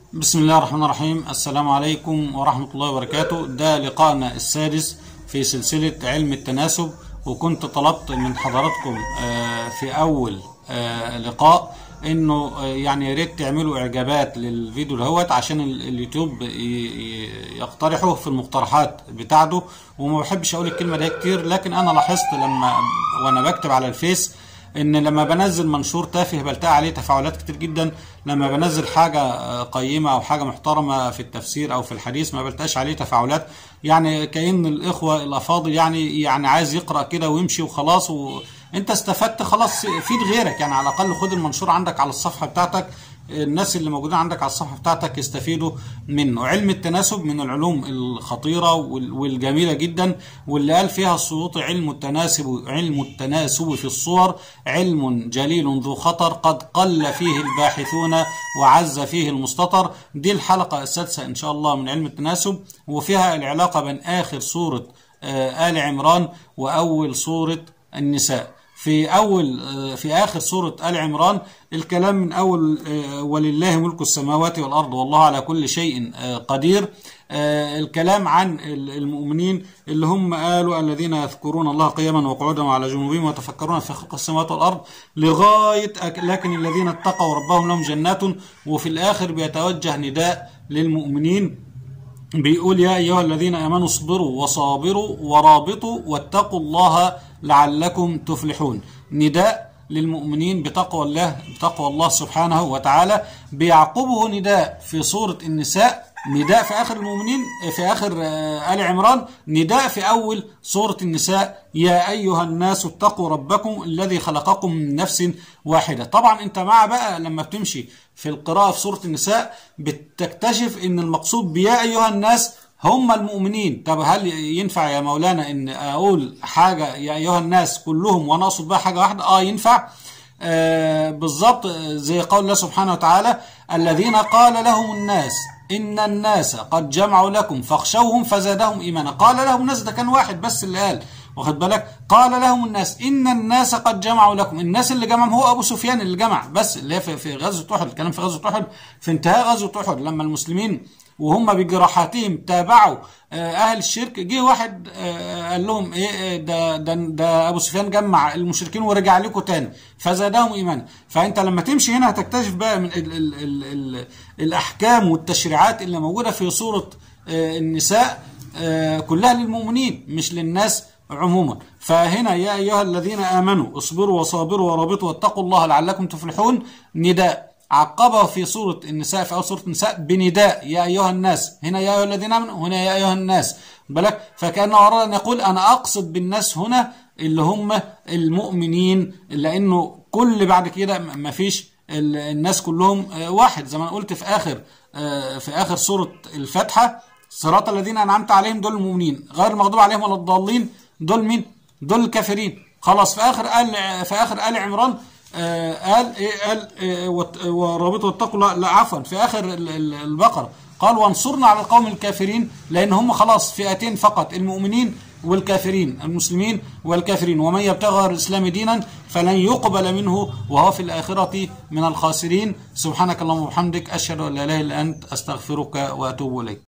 بسم الله الرحمن الرحيم السلام عليكم ورحمة الله وبركاته ده لقائنا السادس في سلسلة علم التناسب وكنت طلبت من حضراتكم آه، في أول آه، لقاء انه آه، يعني يا ريت تعملوا اعجابات للفيديو دهوت عشان ال- اليوتيوب ي- ي- يقترحه في المقترحات بتاعته وما بحبش اقول الكلمه دي كتير لكن انا لاحظت لما وانا بكتب على الفيس ان لما بنزل منشور تافه بلتقي عليه تفاعلات كتير جدا لما بنزل حاجه آه، قيمه او حاجه محترمه في التفسير او في الحديث ما بلتقاش عليه تفاعلات يعني كأن الاخوه الافاضل يعني يعني عايز يقرا كده ويمشي وخلاص و... انت استفدت خلاص فيد غيرك يعني على الاقل خد المنشور عندك على الصفحه بتاعتك الناس اللي موجودين عندك على الصفحه بتاعتك يستفيدوا منه علم التناسب من العلوم الخطيره وال- والجميله جدا واللي قال فيها السيوطي علم التناسب علم التناسب في الصور علم جليل ذو خطر قد قل فيه الباحثون وعز فيه المستطر دي الحلقه السادسه ان شاء الله من علم التناسب وفيها العلاقه بين اخر سوره آه، ال عمران واول سوره النساء في اول في اخر سوره ال عمران الكلام من اول آه، ولله ملك السماوات والارض والله على كل شيء آه، قدير آه، الكلام عن ال- المؤمنين اللي هم قالوا الذين يذكرون الله قياما وقعودا وعلى جنوبهم ويتفكرون في خلق السماوات والارض لغايه أك- لكن الذين اتقوا ربهم لهم جنات وفي الاخر بيتوجه نداء للمؤمنين بيقول يا أيها الذين آمنوا اصبروا وصابروا ورابطوا واتقوا الله لعلكم تفلحون نداء للمؤمنين بتقوى الله بتقوى الله سبحانه وتعالى بيعقبه نداء في سورة النساء نداء في آخر المؤمنين في آخر آه، آل عمران نداء في أول سورة النساء يا أيها الناس اتقوا ربكم الذي خلقكم من نفس واحدة طبعا أنت مع بقى لما بتمشي في القراءة في سورة النساء بتكتشف ان المقصود بيا ايها الناس هم المؤمنين طب هل ينفع يا مولانا ان اقول حاجة يا ايها الناس كلهم وانا اقصد بها حاجة واحدة اه ينفع آه بالظبط زي قول الله سبحانه وتعالى الذين قال لهم الناس ان الناس قد جمعوا لكم فاخشوهم فزادهم ايمانا قال لهم الناس ده كان واحد بس اللي قال واخد بالك قال لهم الناس ان الناس قد جمعوا لكم الناس اللي جمعهم هو ابو سفيان اللي جمع بس اللي هي في, في غزوه احد الكلام في غزوه احد في انتهاء غزوه احد لما المسلمين وهم بجراحاتهم تابعوا آه، اهل الشرك جه واحد آه، قال لهم ايه آه، ده ده ده ابو سفيان جمع المشركين ورجع لكم تاني فزادهم ايمانا فانت لما تمشي هنا هتكتشف بقى من ال ال ال ال الاحكام والتشريعات اللي موجوده في سوره آه، النساء آه، كلها للمؤمنين مش للناس عموما فهنا يا ايها الذين امنوا اصبروا وصابروا ورابطوا واتقوا الله لعلكم تفلحون نداء عقبه في سوره النساء في اول سوره النساء بنداء يا ايها الناس هنا يا ايها الذين امنوا هنا يا ايها الناس بالك فكانه اراد ان يقول انا اقصد بالناس هنا اللي هم المؤمنين لانه كل بعد كده ما فيش ال- الناس كلهم آه، واحد زي ما قلت في اخر آه، في اخر سوره الفاتحه صراط الذين انعمت عليهم دول المؤمنين غير المغضوب عليهم ولا الضالين دول مين دول الكافرين خلاص في اخر ال في اخر ال عمران آه قال ايه قال إيه وت- ورابطوا واتقوا الله لا عفوا في اخر ال- ال- البقره قال وانصرنا على القوم الكافرين لان هم خلاص فئتين فقط المؤمنين والكافرين المسلمين والكافرين ومن يبتغى غير الاسلام دينا فلن يقبل منه وهو في الاخره من الخاسرين سبحانك اللهم وبحمدك اشهد ان لا اله الا انت استغفرك واتوب اليك